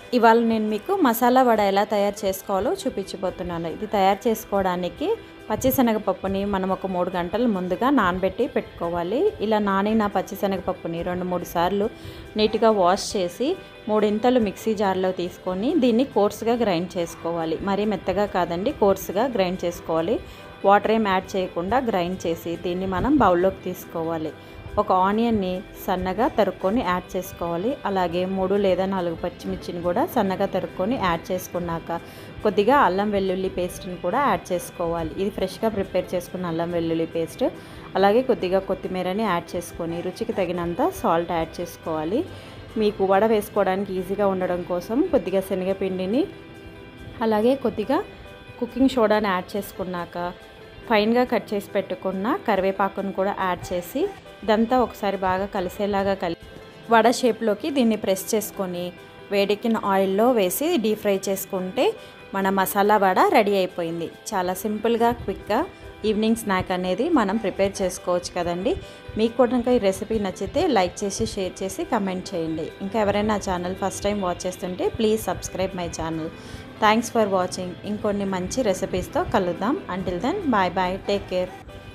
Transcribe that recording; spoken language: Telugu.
ఇవాళ నేను మీకు మసాలా వడ ఎలా తయారు చేసుకోవాలో చూపించబోతున్నాను ఇది తయారు చేసుకోవడానికి పచ్చిశనగపప్పుని మనం ఒక మూడు గంటల ముందుగా నానబెట్టి పెట్టుకోవాలి ఇలా నానిన పచ్చిశనగపప్పుని రెండు మూడు సార్లు నీట్గా వాష్ చేసి మూడింతలు మిక్సీ జార్లో తీసుకొని దీన్ని కోర్స్గా గ్రైండ్ చేసుకోవాలి మరీ మెత్తగా కాదండి కోర్స్గా గ్రైండ్ చేసుకోవాలి వాటర్ ఏం యాడ్ చేయకుండా గ్రైండ్ చేసి దీన్ని మనం బౌల్లోకి తీసుకోవాలి ఒక ఆనియన్ని సన్నగా తరుక్కొని యాడ్ చేసుకోవాలి అలాగే మూడు లేదా నాలుగు పచ్చిమిర్చిని కూడా సన్నగా తరుక్కొని యాడ్ చేసుకున్నాక కొద్దిగా అల్లం వెల్లుల్లి పేస్ట్ని కూడా యాడ్ చేసుకోవాలి ఇది ఫ్రెష్గా ప్రిపేర్ చేసుకున్న అల్లం వెల్లుల్లి పేస్ట్ అలాగే కొద్దిగా కొత్తిమీరని యాడ్ చేసుకొని రుచికి తగినంత సాల్ట్ యాడ్ చేసుకోవాలి మీకు వడ వేసుకోవడానికి ఈజీగా ఉండడం కోసం కొద్దిగా శనగపిండిని అలాగే కొద్దిగా కుకింగ్ సోడాని యాడ్ చేసుకున్నాక ఫైన్గా కట్ చేసి పెట్టుకున్న కరివేపాకును కూడా యాడ్ చేసి ఇదంతా ఒకసారి బాగా కలిసేలాగా కలి వడ షేప్లోకి దీన్ని ప్రెస్ చేసుకొని వేడెక్కిన ఆయిల్లో వేసి డీప్ ఫ్రై చేసుకుంటే మన మసాలా వడ రెడీ అయిపోయింది చాలా సింపుల్గా క్విక్గా ఈవినింగ్ స్నాక్ అనేది మనం ప్రిపేర్ చేసుకోవచ్చు కదండి మీకు కూడా ఈ రెసిపీ నచ్చితే లైక్ చేసి షేర్ చేసి కమెంట్ చేయండి ఇంకా ఎవరైనా ఛానల్ ఫస్ట్ టైం వాచ్ చేస్తుంటే please subscribe my channel thanks for watching ఇంకొన్ని మంచి రెసిపీస్తో కలుద్దాం until then bye bye take care